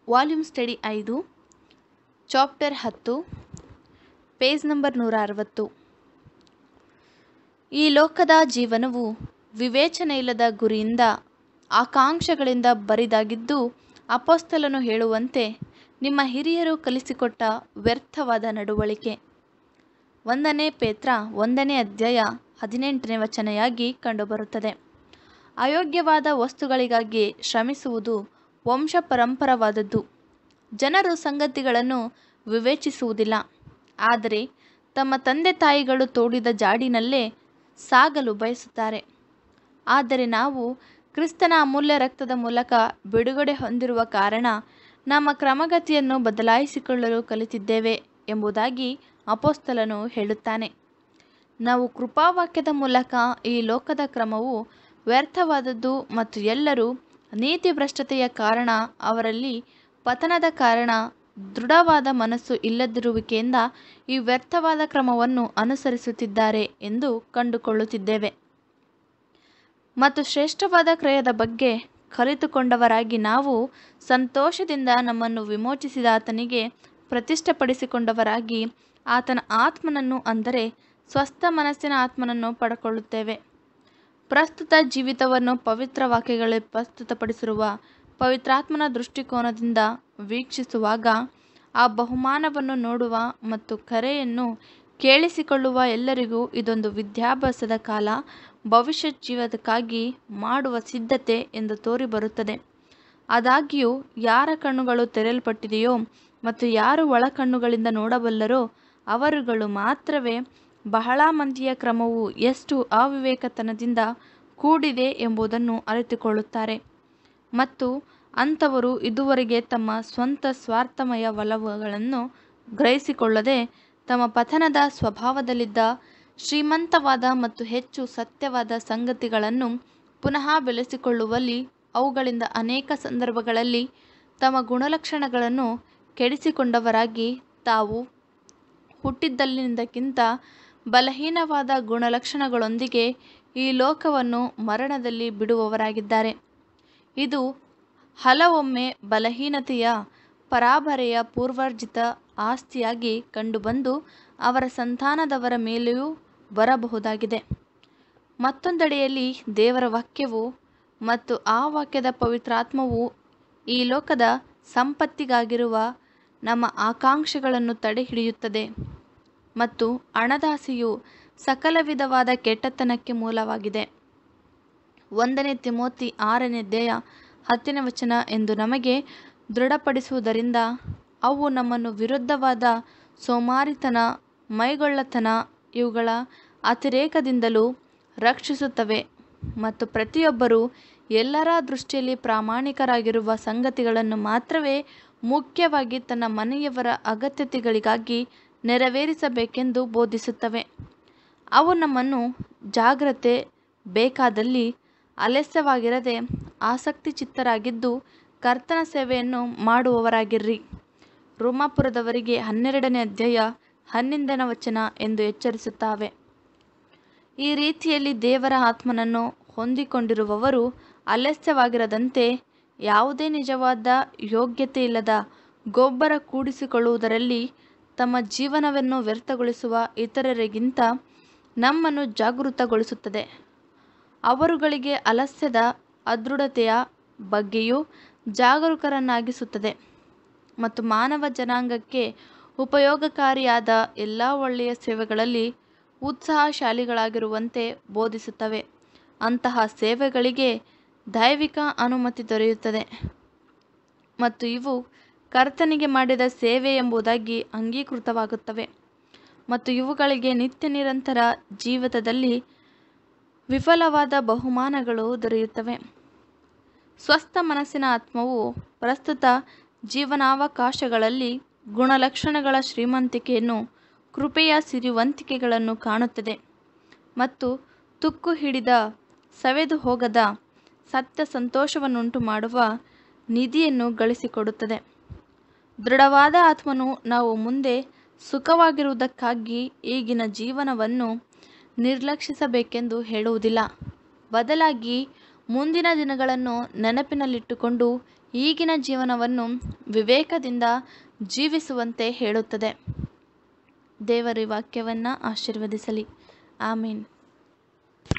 volume study ಐದು chapter ಹತ್ತು page number ನೂರ ಅರವತ್ತು ಈ ಲೋಕದ ಜೀವನವು ವಿವೇಚನೆ ಇಲ್ಲದ ಗುರಿಯಿಂದ ಆಕಾಂಕ್ಷೆಗಳಿಂದ ಬರಿದಾಗಿದ್ದು ಅಪೊಸ್ತಲನು ಹೇಳುವಂತೆ ನಿಮ್ಮ ಹಿರಿಯರು ಕಲಿಸಿಕೊಟ್ಟ ವ್ಯರ್ಥವಾದ ನಡವಳಿಕೆ ಒಂದನೇ ಪೇತ್ರ ಒಂದನೇ ಅಧ್ಯಾಯ ಹದಿನೆಂಟನೇ ವಚನೆಯಾಗಿ ಕಂಡುಬರುತ್ತದೆ ಅಯೋಗ್ಯವಾದ ವಸ್ತುಗಳಿಗಾಗಿ ಶ್ರಮಿಸುವುದು ವಂಶ ಪರಂಪರವಾದದ್ದು ಜನರು ಸಂಗತಿಗಳನ್ನು ವಿವೇಚಿಸುವುದಿಲ್ಲ ಆದರೆ ತಮ್ಮ ತಂದೆ ತಾಯಿಗಳು ತೋಡಿದ ಜಾಡಿನಲ್ಲೇ ಸಾಗಲು ಬಯಸುತ್ತಾರೆ ಆದರೆ ನಾವು ಕ್ರಿಸ್ತನ ಅಮೂಲ್ಯ ರಕ್ತದ ಮೂಲಕ ಬಿಡುಗಡೆ ಹೊಂದಿರುವ ಕಾರಣ ನಮ್ಮ ಕ್ರಮಗತಿಯನ್ನು ಬದಲಾಯಿಸಿಕೊಳ್ಳಲು ಕಲಿತಿದ್ದೇವೆ ಎಂಬುದಾಗಿ ಅಪೋಸ್ತಲನು ಹೇಳುತ್ತಾನೆ ನಾವು ಕೃಪಾವಾಕ್ಯದ ಮೂಲಕ ಈ ಲೋಕದ ಕ್ರಮವು ವ್ಯರ್ಥವಾದದ್ದು ಮತ್ತು ಎಲ್ಲರೂ ನೀತಿಭ್ರಷ್ಟತೆಯ ಕಾರಣ ಅವರಲ್ಲಿ ಪತನದ ಕಾರಣ ದೃಢವಾದ ಮನಸ್ಸು ಇಲ್ಲದಿರುವಿಕೆಯಿಂದ ಈ ವ್ಯರ್ಥವಾದ ಕ್ರಮವನ್ನು ಅನುಸರಿಸುತ್ತಿದ್ದಾರೆ ಎಂದು ಕಂಡುಕೊಳ್ಳುತ್ತಿದ್ದೇವೆ ಮತ್ತು ಶ್ರೇಷ್ಠವಾದ ಕ್ರಯದ ಬಗ್ಗೆ ಕಲಿತುಕೊಂಡವರಾಗಿ ನಾವು ಸಂತೋಷದಿಂದ ನಮ್ಮನ್ನು ವಿಮೋಚಿಸಿದ ಆತನಿಗೆ ಪ್ರತಿಷ್ಠಪಡಿಸಿಕೊಂಡವರಾಗಿ ಆತನ ಆತ್ಮನನ್ನು ಅಂದರೆ ಸ್ವಸ್ಥ ಮನಸ್ಸಿನ ಆತ್ಮನನ್ನು ಪಡ್ಕೊಳ್ಳುತ್ತೇವೆ ಪ್ರಸ್ತುತ ಜೀವಿತವನ್ನು ಪವಿತ್ರ ವಾಕ್ಯಗಳಲ್ಲಿ ಪ್ರಸ್ತುತಪಡಿಸಿರುವ ಪವಿತ್ರಾತ್ಮನ ದೃಷ್ಟಿಕೋನದಿಂದ ವೀಕ್ಷಿಸುವಾಗ ಆ ಬಹುಮಾನವನ್ನು ನೋಡುವ ಮತ್ತು ಕರೆಯನ್ನು ಕೇಳಿಸಿಕೊಳ್ಳುವ ಎಲ್ಲರಿಗೂ ಇದೊಂದು ವಿದ್ಯಾಭ್ಯಾಸದ ಕಾಲ ಭವಿಷ್ಯ ಜೀವನಕ್ಕಾಗಿ ಮಾಡುವ ಸಿದ್ಧತೆ ಎಂದು ತೋರಿಬರುತ್ತದೆ ಆದಾಗ್ಯೂ ಯಾರ ಕಣ್ಣುಗಳು ತೆರೆಯಲ್ಪಟ್ಟಿದೆಯೋ ಮತ್ತು ಯಾರು ಒಳಕಣ್ಣುಗಳಿಂದ ನೋಡಬಲ್ಲರೋ ಅವರುಗಳು ಮಾತ್ರವೇ ಬಹಳ ಮಂದಿಯ ಕ್ರಮವು ಎಷ್ಟು ಅವಿವೇಕತನದಿಂದ ಕೂಡಿದೆ ಎಂಬುದನ್ನು ಅರಿತುಕೊಳ್ಳುತ್ತಾರೆ ಮತ್ತು ಅಂಥವರು ಇದುವರೆಗೆ ತಮ್ಮ ಸ್ವಂತ ಸ್ವಾರ್ಥಮಯ ಒಲವುಗಳನ್ನು ಗ್ರಹಿಸಿಕೊಳ್ಳದೆ ತಮ್ಮ ಪತನದ ಸ್ವಭಾವದಲ್ಲಿದ್ದ ಶ್ರೀಮಂತವಾದ ಮತ್ತು ಹೆಚ್ಚು ಸತ್ಯವಾದ ಸಂಗತಿಗಳನ್ನು ಪುನಃ ಬೆಳೆಸಿಕೊಳ್ಳುವಲ್ಲಿ ಅವುಗಳಿಂದ ಅನೇಕ ಸಂದರ್ಭಗಳಲ್ಲಿ ತಮ್ಮ ಗುಣಲಕ್ಷಣಗಳನ್ನು ಕೆಡಿಸಿಕೊಂಡವರಾಗಿ ತಾವು ಹುಟ್ಟಿದ್ದಲ್ಲಿಂದಕ್ಕಿಂತ ಬಲಹೀನವಾದ ಗುಣಲಕ್ಷಣಗಳೊಂದಿಗೆ ಈ ಲೋಕವನ್ನು ಮರಣದಲ್ಲಿ ಬಿಡುವವರಾಗಿದ್ದಾರೆ ಇದು ಹಲವೊಮ್ಮೆ ಬಲಹೀನತೆಯ ಪರಾಬರೆಯ ಪೂರ್ವಾರ್ಜಿತ ಆಸ್ತಿಯಾಗಿ ಕಂಡುಬಂದು ಅವರ ಸಂತಾನದವರ ಮೇಲೆಯೂ ಬರಬಹುದಾಗಿದೆ ಮತ್ತೊಂದೆಡೆಯಲ್ಲಿ ದೇವರ ವಾಕ್ಯವು ಮತ್ತು ಆ ವಾಕ್ಯದ ಪವಿತ್ರಾತ್ಮವು ಈ ಲೋಕದ ಸಂಪತ್ತಿಗಾಗಿರುವ ನಮ್ಮ ಆಕಾಂಕ್ಷೆಗಳನ್ನು ತಡೆಹಿಡಿಯುತ್ತದೆ ಮತ್ತು ಹಣದಾಸೆಯು ಸಕಲ ವಿಧವಾದ ಕೆಟ್ಟತನಕ್ಕೆ ಮೂಲವಾಗಿದೆ ಒಂದನೇ ತಿಮೋತಿ ಆರನೇ ಅಧ್ಯಾಯ ಹತ್ತನೇ ವಚನ ಎಂದು ನಮಗೆ ದೃಢಪಡಿಸುವುದರಿಂದ ಅವು ನಮ್ಮನ್ನು ವಿರುದ್ಧವಾದ ಸೋಮಾರಿತನ ಮೈಗೊಳ್ಳತನ ಇವುಗಳ ಅತಿರೇಕದಿಂದಲೂ ರಕ್ಷಿಸುತ್ತವೆ ಮತ್ತು ಪ್ರತಿಯೊಬ್ಬರೂ ಎಲ್ಲರ ದೃಷ್ಟಿಯಲ್ಲಿ ಪ್ರಾಮಾಣಿಕರಾಗಿರುವ ಸಂಗತಿಗಳನ್ನು ಮಾತ್ರವೇ ಮುಖ್ಯವಾಗಿ ತನ್ನ ಮನೆಯವರ ಅಗತ್ಯತೆಗಳಿಗಾಗಿ ನೆರವೇರಿಸಬೇಕೆಂದು ಬೋಧಿಸುತ್ತವೆ ಅವು ನಮ್ಮನ್ನು ಜಾಗ್ರತೆ ಬೇಕಾದಲ್ಲಿ ಆಲಸ್ಯವಾಗಿರದೆ ಆಸಕ್ತಿ ಚಿತ್ತರಾಗಿದ್ದು ಕರ್ತನ ಸೇವೆಯನ್ನು ಮಾಡುವವರಾಗಿರ್ರಿ ರೋಮಾಪುರದವರಿಗೆ ಹನ್ನೆರಡನೇ ಅಧ್ಯಾಯ ಹನ್ನೊಂದನೇ ವಚನ ಎಂದು ಎಚ್ಚರಿಸುತ್ತಾವೆ ಈ ರೀತಿಯಲ್ಲಿ ದೇವರ ಆತ್ಮನನ್ನು ಹೊಂದಿಕೊಂಡಿರುವವರು ಆಲಸ್ಯವಾಗಿರದಂತೆ ಯಾವುದೇ ನಿಜವಾದ ಯೋಗ್ಯತೆ ಇಲ್ಲದ ಗೊಬ್ಬರ ಕೂಡಿಸಿಕೊಳ್ಳುವುದರಲ್ಲಿ ತಮ್ಮ ಜೀವನವನ್ನು ವ್ಯರ್ಥಗೊಳಿಸುವ ಇತರರಿಗಿಂತ ನಮ್ಮನ್ನು ಜಾಗೃತಗೊಳಿಸುತ್ತದೆ ಅವರುಗಳಿಗೆ ಆಲಸ್ಯದ ಅದೃಢತೆಯ ಬಗ್ಗೆಯೂ ಜಾಗರೂಕರನ್ನಾಗಿಸುತ್ತದೆ ಮತ್ತು ಮಾನವ ಜನಾಂಗಕ್ಕೆ ಉಪಯೋಗಕಾರಿಯಾದ ಎಲ್ಲ ಒಳ್ಳೆಯ ಸೇವೆಗಳಲ್ಲಿ ಉತ್ಸಾಹಶಾಲಿಗಳಾಗಿರುವಂತೆ ಬೋಧಿಸುತ್ತವೆ ಅಂತಹ ಸೇವೆಗಳಿಗೆ ದೈವಿಕ ಅನುಮತಿ ದೊರೆಯುತ್ತದೆ ಮತ್ತು ಇವು ಕರ್ತನಿಗೆ ಮಾಡಿದ ಸೇವೆ ಎಂಬುದಾಗಿ ಅಂಗೀಕೃತವಾಗುತ್ತವೆ ಮತ್ತು ಇವುಗಳಿಗೆ ನಿತ್ಯ ನಿರಂತರ ಜೀವಿತದಲ್ಲಿ ವಿಫಲವಾದ ಬಹುಮಾನಗಳು ದೊರೆಯುತ್ತವೆ ಸ್ವಸ್ಥ ಮನಸ್ಸಿನ ಆತ್ಮವು ಪ್ರಸ್ತುತ ಜೀವನಾವಕಾಶಗಳಲ್ಲಿ ಗುಣಲಕ್ಷಣಗಳ ಶ್ರೀಮಂತಿಕೆಯನ್ನು ಕೃಪೆಯ ಸಿರಿವಂತಿಕೆಗಳನ್ನು ಕಾಣುತ್ತದೆ ಮತ್ತು ತುಕ್ಕು ಹಿಡಿದ ಸವೆದು ಹೋಗದ ಸತ್ಯ ಸಂತೋಷವನ್ನುಂಟು ಮಾಡುವ ನಿಧಿಯನ್ನು ಗಳಿಸಿಕೊಡುತ್ತದೆ ದೃಢವಾದ ಆತ್ಮನು ನಾವು ಮುಂದೆ ಸುಖವಾಗಿರುವುದಕ್ಕಾಗಿ ಈಗಿನ ಜೀವನವನ್ನು ನಿರ್ಲಕ್ಷಿಸಬೇಕೆಂದು ಹೇಳುವುದಿಲ್ಲ ಬದಲಾಗಿ ಮುಂದಿನ ದಿನಗಳನ್ನು ನೆನಪಿನಲ್ಲಿಟ್ಟುಕೊಂಡು ಈಗಿನ ಜೀವನವನ್ನು ವಿವೇಕದಿಂದ ಜೀವಿಸುವಂತೆ ಹೇಳುತ್ತದೆ ದೇವರ ಈ ವಾಕ್ಯವನ್ನು ಆಶೀರ್ವದಿಸಲಿ ಆಮೀನ್